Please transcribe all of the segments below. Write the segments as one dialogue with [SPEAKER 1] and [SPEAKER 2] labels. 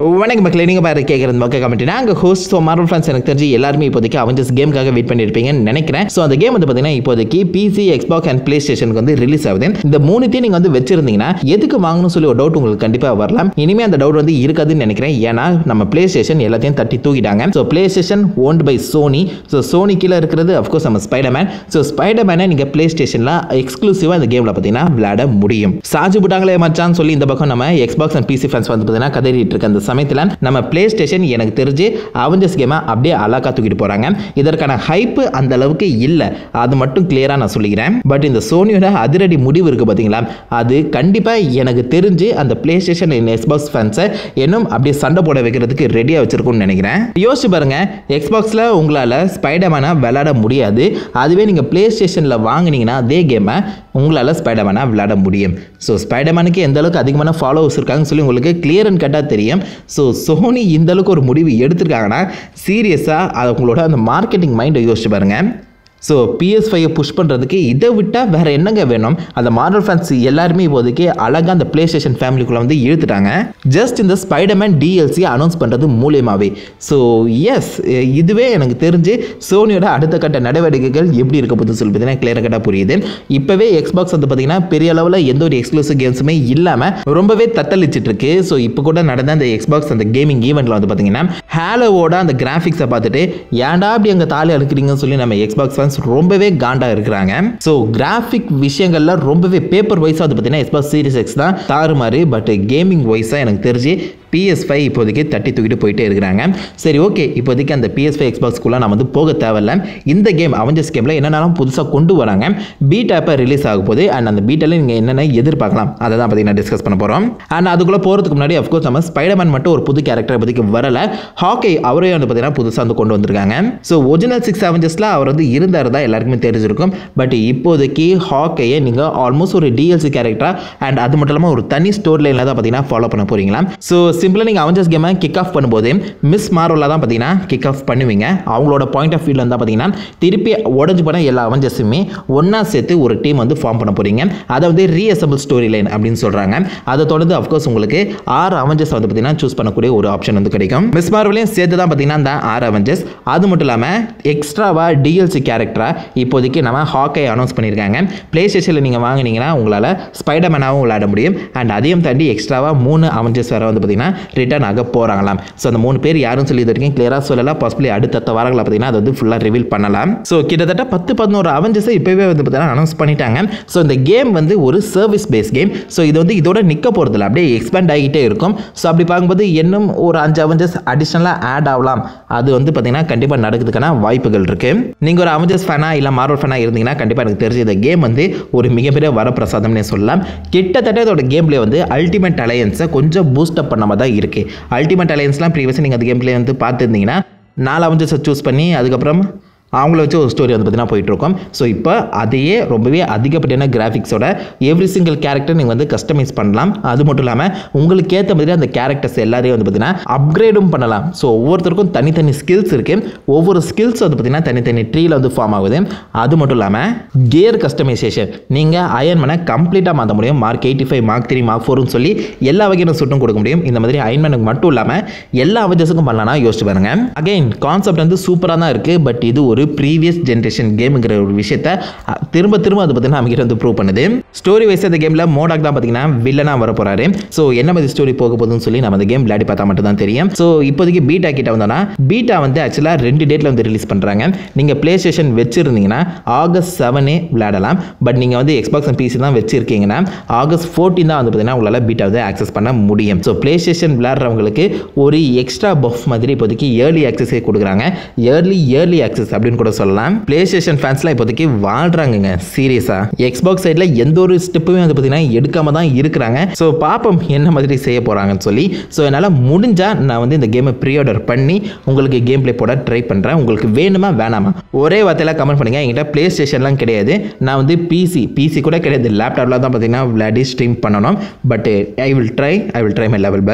[SPEAKER 1] வணக்கம் மக்களே நீங்கள் பாரு கேட்குறது மக்கள் கமெண்ட் நாங்கள் ஹோஸ்ட் ஸோ மார்வல் ஃபேன்ஸ் எனக்கு தெரிஞ்சு எல்லாருமே இப்போதைக்கு அவஞ்சஸ் கேமுக்காக வெயிட் பண்ணியிருப்பீங்கன்னு நினைக்கிறேன் ஸோ அந்த கேம் வந்து பார்த்தீங்கன்னா இப்போதைக்கு பிசி எக்ஸ்பாக் அண்ட் பிளே ஸ்டேஷனுக்கு வந்து ரிலீஸ் ஆகுது இந்த மூணுத்தையும் நீங்கள் வந்து வச்சிருந்தீங்கன்னா எதுக்கு வாங்கணும்னு சொல்லி ஒரு டவுட் உங்களுக்கு கண்டிப்பாக வரலாம் இனிமேல் அந்த டவுட் வந்து இருக்காதுன்னு நினைக்கிறேன் ஏன்னா நம்ம பிளே ஸ்டேஷன் எல்லாத்தையும் தட்டி தூக்கிட்டாங்க so play station owned by Sony so Sony கீழே இருக்கிறது அஃப்கோர்ஸ் நம்ம ஸ்பைடர்மேன் ஸோ ஸ்பைடர்மேனை நீங்கள் பிளே ஸ்டேஷனில் எக்ஸ்க்ளூசிவாக இந்த கேமில் பார்த்தீங்கன்னா விளையாட முடியும் சார்ஜ் போட்டாங்களே மச்சான்னு சொல்லி இந்த பக்கம் நம்ம எக்ஸ்பாக்ஸ் அண்ட் பிசி ஃபேன்ஸ் வந்து பார்த்தீங்கன்னா கதறிட்டு இருக்க அந்த சமயத்தில் நம்ம பிளே ஸ்டேஷன் எனக்கு தெரிஞ்சு அவஞ்சஸ் கேமை அப்படியே அழகா தூக்கிட்டு போகிறாங்க இதற்கான ஹைப்பு அந்த அளவுக்கு இல்லை அது மட்டும் கிளியராக நான் சொல்லிக்கிறேன் பட் இந்த சோனியோட அதிரடி முடிவு இருக்குது பார்த்தீங்களா அது கண்டிப்பாக எனக்கு தெரிஞ்சு அந்த பிளே ஸ்டேஷன் எக்ஸ்பாக்ஸ் ஃபேன்ஸை இன்னும் அப்படியே சண்டை போட வைக்கிறதுக்கு ரெடியாக வச்சிருக்கும்னு நினைக்கிறேன் யோசிச்சு பாருங்க எக்ஸ்பாக்ஸில் உங்களால் ஸ்பைடர்மேனை விளையாட முடியாது அதுவே நீங்கள் பிளே ஸ்டேஷனில் வாங்குனீங்கன்னா அதே கேமை உங்களால் ஸ்பைடர்மேனை விளையாட முடியும் ஸோ ஸ்பைடர்மேனுக்கு எந்த அளவுக்கு அதிகமான ஃபாலோவர்ஸ் இருக்காங்கன்னு சொல்லி உங்களுக்கு கிளியர் அண்ட் கட்டாக தெரியும் ஸோ சோனி இந்த அளவுக்கு ஒரு முடிவு எடுத்திருக்காங்கன்னா சீரியஸாக அது உங்களோட அந்த மார்க்கெட்டிங் மைண்டை யோசிச்சு பாருங்க ஸோ பிஎஸ் ஃபைவை புஷ் பண்ணுறதுக்கு இதை விட்டால் வேறு என்னங்க வேணும் அந்த மாடல் ஃபேன்ஸ் எல்லாருமே இப்போதைக்கு அழகாக அந்த பிளே ஸ்டேஷன் ஃபேமிலிக்குள்ளே வந்து இழுத்துட்டாங்க ஜஸ்ட் இந்த ஸ்பைடர்மேன் டிஎல்சி அனௌன்ஸ் பண்ணுறது மூலியமாகவே ஸோ எஸ் இதுவே எனக்கு தெரிஞ்சு சோனியோட அடுத்த கட்ட நடவடிக்கைகள் எப்படி இருக்க போகுதுன்னு சொல்லி பார்த்தீங்கன்னா கிளியர் கட்டாக புரியுது இப்போவே எக்ஸ்பாக்ஸ் வந்து பார்த்தீங்கன்னா பெரிய அளவில் எந்த ஒரு எக்ஸ்க்ளூசிவ் கேம்ஸுமே இல்லாமல் ரொம்பவே தத்தளிச்சிட்டு இருக்கு ஸோ இப்போ கூட நடந்த அந்த எக்ஸ்பாக்ஸ் அந்த கேமிங் ஈவெண்ட்டில் வந்து பார்த்தீங்கன்னா ஹேலோவோட அந்த கிராஃபிக்ஸை பார்த்துட்டு ஏன்டா அப்படி அங்கே தாலி அழுக்கிறீங்கன்னு சொல்லி நம்ம எக்ஸ்பாக்ஸ் ஃபேன்ஸ் ரொம்பவே காண்டா இருக்கிறாங்க ஸோ கிராஃபிக் விஷயங்கள்ல ரொம்பவே பேப்பர் வைஸாக வந்து பார்த்தீங்கன்னா எக்ஸ்பாக்ஸ் சீரிஸ் எக்ஸ் தான் தாறுமாறு பட் கேமிங் வைஸாக எனக்கு தெரிஞ்சு பிஎஸ் ஃபைவ் இப்போதைக்கு தட்டி தூக்கிட்டு போயிட்டே இருக்கிறாங்க சரி ஓகே இப்போதைக்கு அந்த பிஎஸ் ஃபைவ் எக்ஸ்பாக்ஸ்க்குள்ளே நம்ம வந்து போக தேவையில்ல இந்த கேம் அவஞ்சஸ் கேமில் என்னென்னாலும் புதுசாக கொண்டு வராங்க பீட் ஆப்பை ரிலீஸ் ஆக போகுது அண்ட் அந்த பீட்டில் நீங்கள் என்னென்ன எதிர்பார்க்கலாம் அதை தான் பார்த்தீங்கன்னா டிஸ்கஸ் பண்ண போகிறோம் அண்ட் அதுக்குள்ளே போகிறதுக்கு முன்னாடி அஃப்கோர்ஸ் நம்ம ஸ்பைடர்மேன் மட்டும் ஒரு புது கேரக்டர் இப்போதைக்கு வரல ஹாக்கை அவரே வந்து பார்த்தீங்கன்னா புதுசாக வந்து கொண்டு வந்திருக்காங்க ஸோ ஒரிஜினல் சிக்ஸ் அவஞ்சஸில் அவர் வந்து இருந்தார் தான் எல்லாருக்குமே தெரிஞ்சிருக்கும் பட் இப்போதைக்கு ஹாக்கையை நீங்கள் ஆல்மோஸ்ட் ஒரு டிஎல்சி கேரக்டராக அண்ட் அது மட்டும் இல்லாமல் ஒரு தனி ஸ்டோர் லைனில் தான் பார்த்தீங்கன்னா ஃபாலோ பண்ண போறீங்களா ஸோ சிம்பிளாக நீங்கள் அவஞ்சஸ் கேமை கிக் ஆஃப் பண்ணும்போது மிஸ் மாரோவில் தான் பார்த்தீங்கன்னா கிக் ஆஃப் பண்ணுவீங்க அவங்களோட பாயிண்ட் ஆஃப் வியூவில் தான் பார்த்தீங்கன்னா திருப்பி உடஞ்சு போன எல்லா அவஞ்சஸுமே ஒன்றா சேர்த்து ஒரு டீம் வந்து ஃபார்ம் பண்ண போறீங்க அதை வந்து ரீஅசம்பிள் ஸ்டோரி லைன் அப்படின்னு சொல்கிறாங்க அதை தொடர்ந்து அஃப்கோர்ஸ் உங்களுக்கு ஆறு அவஞ்சஸ் வந்து பார்த்தீங்கன்னா சூஸ் பண்ணக்கூடிய ஒரு ஆப்ஷன் வந்து கிடைக்கும் மிஸ் மார்வலையும் சேர்த்து தான் பார்த்தீங்கன்னா அந்த ஆறு அவஞ்சஸ் அது மட்டும் இல்லாமல் எக்ஸ்ட்ராவாக டிஎல்சி கேரக்டராக இப்போதைக்கு நம்ம ஹாக்கை அனௌன்ஸ் பண்ணியிருக்காங்க ப்ளே ஸ்டேஷனில் நீங்கள் வாங்கினீங்கன்னா உங்களால் ஸ்பைடர்மேனாகவும் விளையாட முடியும் அண்ட் அதையும் தாண்டி எக்ஸ்ட்ராவாக மூணு அவஞ்சஸ் வேறு வந்து பார்த்தீங்கன்னா ரிட்டர்ன் ஆக போகிறாங்களாம் ஸோ அந்த மூணு பேர் யாரும் சொல்லி இது வரைக்கும் கிளியராக சொல்லலாம் பாசிபிளி அடுத்தடுத்த வாரங்களில் பார்த்தீங்கன்னா அதை வந்து ஃபுல்லாக ரிவீல் பண்ணலாம் ஸோ கிட்டத்தட்ட பத்து பதினோரு அவஞ்சஸை இப்போவே வந்து பார்த்தீங்கன்னா அனௌன்ஸ் பண்ணிட்டாங்க ஸோ இந்த கேம் வந்து ஒரு சர்வீஸ் பேஸ் கேம் ஸோ இது வந்து இதோட நிற்க போகிறதில்ல அப்படியே எக்ஸ்பேண்ட் ஆகிட்டே இருக்கும் ஸோ அப்படி பார்க்கும்போது இன்னும் ஒரு அஞ்சு அவஞ்சஸ் அடிஷ்னலாக ஆட் ஆகலாம் அது வந்து பார்த்தீங்கன்னா கண்டிப்பாக நடக்கிறதுக்கான வாய்ப்புகள் இருக்குது நீங்கள் ஒரு அவஞ்சஸ் ஃபேனாக இல்லை மார்வல் ஃபேனாக இருந்தீங்கன்னா கண்டிப்பாக எனக்கு தெரிஞ்சு இந்த கேம் வந்து ஒரு மிகப்பெரிய வரப்பிரசாதம்னே சொல்லலாம் கிட்டத்தட்ட இதோட கேம் பிளே வந்து அல்டிமேட் அலையன்ஸை கொஞ்சம் பூஸ்டப் பண்ண மாதிரி தான் இருக்குது அல்டிமேட் அலையன்ஸ்லாம் ப்ரீவியஸாக நீங்கள் அந்த கேம் பிளே வந்து பார்த்துருந்தீங்கன்னா நாலு அவஞ்சஸை சூஸ் பண்ணி அதுக்கப்புறம் அவங்கள வச்சு ஒரு ஸ்டோரி வந்து பார்த்தீங்கன்னா போயிட்டுருக்கோம் ஸோ இப்போ அதையே ரொம்பவே அதிகப்படியான கிராஃபிக்ஸோட எவ்ரி சிங்கிள் கேரக்டர் நீங்கள் வந்து கஸ்டமைஸ் பண்ணலாம் அது மட்டும் இல்லாமல் உங்களுக்கு ஏற்ற மாதிரி அந்த கேரக்டர்ஸ் எல்லாரையும் வந்து பார்த்தீங்கன்னா அப்கிரேடும் பண்ணலாம் ஸோ ஒவ்வொருத்தருக்கும் தனித்தனி ஸ்கில்ஸ் இருக்குது ஒவ்வொரு ஸ்கில்ஸ் வந்து பார்த்தீங்கன்னா தனித்தனி ட்ரீல வந்து ஃபார்ம் ஆகுது அது மட்டும் இல்லாமல் கியர் கஸ்டமைசேஷன் நீங்கள் அயன்மனை கம்ப்ளீட்டாக மாற்ற முடியும் mark eighty five mark three mark ஃபோர்னு சொல்லி எல்லா வகையான சுட்டும் கொடுக்க முடியும் இந்த மாதிரி அயன்மனுக்கு மட்டும் இல்லாமல் எல்லா அவஜஸுக்கும் பண்ணலாம்னா யோசிச்சு பாருங்க அகைன் கான்செப்ட் வந்து சூப்பராக தான் இருக்குது பட் இது ஒரு ப்ரீவியஸ் ஜென்ரேஷன் கேமுங்கிற ஒரு விஷயத்த அ, திரும்ப திரும்ப அது பார்த்தீங்கன்னா அவங்க வந்து ப்ரூவ் பண்ணுது ஸ்டோரி வைஸ் அந்த கேமில் மோடாக் தான் பார்த்தீங்கன்னா வில்லனாக வர போகிறாரு ஸோ என்ன மாதிரி ஸ்டோரி போக போகுதுன்னு சொல்லி நம்ம அந்த கேம் விளையாடி பார்த்தா மட்டும் தான் தெரியும் ஸோ இப்போதைக்கு பீட்டா கிட்ட வந்தோம்னா பீட்டா வந்து ஆக்சுவலாக ரெண்டு டேட்டில் வந்து ரிலீஸ் பண்ணுறாங்க நீங்கள் ப்ளே ஸ்டேஷன் வச்சுருந்தீங்கன்னா ஆகஸ்ட் செவனே விளையாடலாம் பட் நீங்கள் வந்து எக்ஸ்பாக்ஸ் அண்ட் பிசி தான் வச்சிருக்கீங்கன்னா ஆகஸ்ட் ஃபோர்டீன் தான் வந்து பார்த்தீங்கன்னா உங்களால் பீட்டா வந்து ஆக்சஸ் பண்ண முடியும் ஸோ ப்ளே ஸ்டேஷன் விளையாடுறவங்களுக்கு ஒரு எக்ஸ்ட்ரா பஃப் மாதிரி இப்போதைக்கு ஏர்லி ஆக்சஸே கொடுக்குறாங்க ஏர்லி ஏர்லி ஆக்சஸ் அப்படின்னு கூட சொல்லலாம் ப்ளே ஸ்டேஷன் ஃபேன்ஸ்லாம் இப்போதைக்கு வாழ்றாங்கங்க சீரியஸாக எக்ஸ்பாக்ஸ் சைடில் எந்த ஒரு ஸ்டெப்புமே வந்து பார்த்தீங்கன்னா எடுக்காம தான் இருக்கிறாங்க ஸோ பார்ப்போம் என்ன மாதிரி செய்ய போகிறாங்கன்னு சொல்லி ஸோ என்னால் முடிஞ்சால் நான் வந்து இந்த கேமை ப்ரீ ஆர்டர் பண்ணி உங்களுக்கு கேம் ப்ளே போட ட்ரை பண்ணுறேன் உங்களுக்கு வேணுமா வேணாமா ஒரே வார்த்தையில் கமெண்ட் பண்ணுங்க என்கிட்ட ப்ளே ஸ்டேஷன்லாம் கிடையாது நான் வந்து பிசி பிசி கூட கிடையாது லேப்டாப்பில் தான் பார்த்தீங்கன்னா விளையாடி ஸ்ட்ரீம் பண்ணணும் but I will try I will try my level best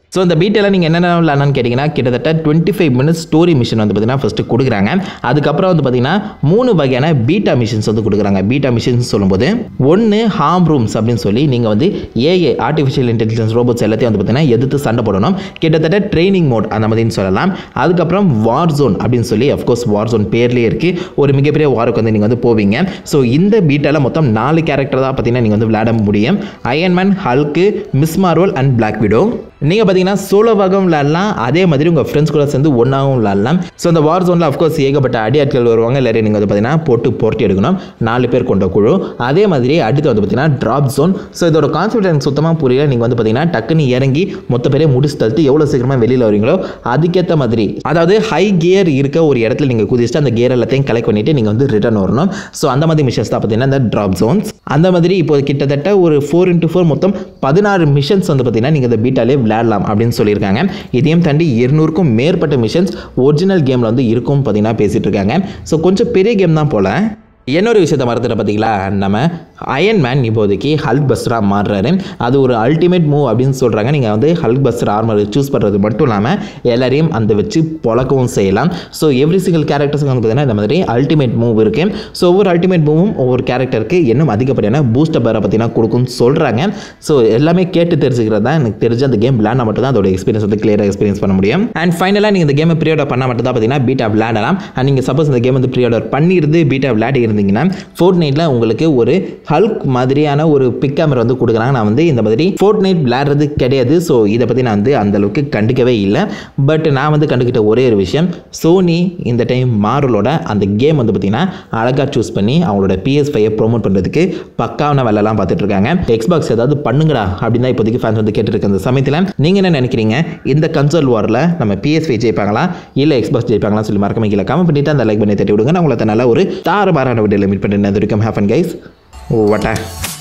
[SPEAKER 1] so இந்த பீட்டெல்லாம் நீங்கள் என்னென்ன விளாட்னு கேட்டிங்கன்னா கிட்டத்தட்ட twenty five minutes story mission வந்து பார்த்தீங்கன்னா ஃபஸ்ட்டு கொடுக்குறாங்க அதுக்கப்புறம் வந்து பார்த்தீங்கன்னா மூணு வகையான பீட்டா மிஷின்ஸ் வந்து கொடுக்குறாங்க பீட்டா மிஷின்ஸ் சொல்லும்போது ஒன்று ஹார்ம் ரூம்ஸ் அப்படின்னு சொல்லி நீங்கள் வந்து ஏஏ ஆர்டிஃபிஷியல் இன்டெலிஜென்ஸ் ரோபோட்ஸ் எல்லாத்தையும் வந்து பார்த்தீங்கன்னா எதிர்த்து சண்டை போடணும் கிட்டத்தட்ட ட்ரைனிங் மோட் அந்த மாதிரின்னு சொல்லலாம் அதுக்கப்புறம் வார் ஜோன் அப்படின்னு சொல்லி அஃப்கோர்ஸ் வார் ஜோன் பேர்லேயே இருக்குது ஒரு மிகப்பெரிய வாருக்கு வந்து நீங்கள் வந்து போவீங்க ஸோ இந்த பீட்டாவில் மொத்தம் நாலு கேரக்டர் தான் பார்த்தீங்கன்னா நீங்கள் வந்து விளையாட முடியும் Ironman Hulk miss Marvel and black widow நீங்கள் பார்த்தீங்கன்னா சோலோவாகவும் விளாட்லாம் அதே மாதிரி உங்கள் ஃப்ரெண்ட்ஸ் கூட சேர்ந்து ஒன்றாகவும் விளாட்லாம் ஸோ அந்த வார் ஜோனில் அஃப்கோர்ஸ் ஏகப்பட்ட அடியாட்கள் வருவாங்க எல்லாரையும் நீங்கள் வந்து பார்த்தீங்கன்னா போட்டு போர்ட்டி எடுக்கணும் நாலு பேர் கொண்ட குழு அதே மாதிரி அடுத்து வந்து பார்த்தீங்கன்னா ட்ராப் ஜோன் ஸோ இதோட கான்செப்ட் எனக்கு சுத்தமாக புரியல நீங்கள் வந்து பார்த்தீங்கன்னா டக்குன்னு இறங்கி மொத்த பேரே முடிச்சு தள்ளிட்டு எவ்வளோ சீக்கிரமாக வெளியில் வரீங்களோ அதுக்கேற்ற மாதிரி அதாவது ஹை கியர் இருக்க ஒரு இடத்துல நீங்கள் குதிச்சுட்டு அந்த கியர் எல்லாத்தையும் கலெக்ட் பண்ணிட்டு நீங்கள் வந்து ரிட்டர்ன் வரணும் ஸோ அந்த மாதிரி மிஷன்ஸ் தான் பார்த்தீங்கன்னா இந்த ட்ராப் ஜோன்ஸ் அந்த மாதிரி இப்போ கிட்டத்தட்ட ஒரு ஃபோர் இன்ட்டு ஃபோர் மொத்தம் பதினாறு மிஷன்ஸ் வந்து பார்த்தீங்கன்னா நீங்கள் இந்த பீட்டாலே விளையாடலாம் அப்படின்னு சொல்லியிருக்காங்க இதையும் தாண்டி இருநூறுக்கும் மேற்பட்ட மிஷன்ஸ் ஒரிஜினல் கேமில் வந்து இருக்கும் பார்த்தீங்கன்னா பேசிகிட்டு இருக்காங்க ஸோ கொஞ்சம் பெரிய கேம் தான் போல் இன்னொரு விஷயத்த மறந்துட்ட பார்த்தீங்களா நம்ம அயன் மேன் இப்போதைக்கு ஹல்க் பஸ்டராக மாறுறாரு அது ஒரு அல்டிமேட் மூவ் அப்படின்னு சொல்கிறாங்க நீங்கள் வந்து ஹல்க் பஸ்டர் ஆர்மர் சூஸ் பண்ணுறது மட்டும் இல்லாமல் எல்லாரையும் அந்த வச்சு பொழக்கவும் செய்யலாம் ஸோ எவ்ரி சிங்கிள் கேரக்டர்ஸுக்கு வந்து பார்த்தீங்கன்னா இந்த மாதிரி அல்டிமேட் மூவ் இருக்குது ஸோ ஒவ்வொரு அல்டிமேட் மூவும் ஒவ்வொரு கேரக்டருக்கு இன்னும் அதிகப்படியான பூஸ்டப் பேரை பார்த்தீங்கன்னா கொடுக்கும்னு சொல்கிறாங்க ஸோ எல்லாமே கேட்டு தெரிஞ்சுக்கிறது தான் எனக்கு தெரிஞ்சு அந்த கேம் விளையாட மட்டும் தான் அதோட எக்ஸ்பீரியன்ஸ் வந்து கிளியராக எக்ஸ்பீரியன்ஸ் பண்ண முடியும் அண்ட் ஃபைனலாக நீங்கள் இந்த கேமை ப்ரீ ஆர்டர் பண்ணால் மட்டும் தான் பார்த்தீங்கன்னா பீட்டா விளையாடலாம் அண்ட் நீங்கள் சப்போஸ் இந்த கேம் வந்து ப்ரீ ஆர்டர் பண்ணியிருந்து பீட்டா விளையாடி இருந்தீங்கன்னா ஃபோர்ட் நைட்டில் உங்களுக்கு ஒரு ஹல்க் மாதிரியான ஒரு பிக் கேமரா வந்து கொடுக்குறாங்க நான் வந்து இந்த மாதிரி ஃபோர்ட் நைட் விளையாடுறது கிடையாது ஸோ இதை பற்றி நான் வந்து அந்த அளவுக்கு கண்டுக்கவே இல்லை பட் நான் வந்து கண்டுக்கிட்ட ஒரே ஒரு விஷயம் சோனி இந்த டைம் மாரலோட அந்த கேம் வந்து பார்த்தீங்கன்னா அழகாக சூஸ் பண்ணி அவங்களோட பிஎஸ் ஃபைவை ப்ரோமோட் பண்ணுறதுக்கு பக்காவான வேலைலாம் பார்த்துட்டு இருக்காங்க எக்ஸ்பாக்ஸ் ஏதாவது பண்ணுங்கடா அப்படின்னு தான் இப்போதைக்கு ஃபேன்ஸ் வந்து கேட்டுருக்க அந்த சமயத்தில் நீங்கள் என்ன நினைக்கிறீங்க இந்த கன்சோல் வாரில் நம்ம பிஎஸ் ஃபைவ் ஜெயிப்பாங்களா இல்லை எக்ஸ்பாக்ஸ் ஜெயிப்பாங்களா சொல்லி மறக்காம கீழே கமெண்ட் பண்ணிட்டு அந்த லைக் பண்ணி தட்டி விடுங்க நான் உங்களை நல்ல ஒரு தாறுமாறான வீடியோவில் மீட் பண்ணுறேன் அது வரைக்கும் ஹேஃபன் கைஸ் ஓ வட்டா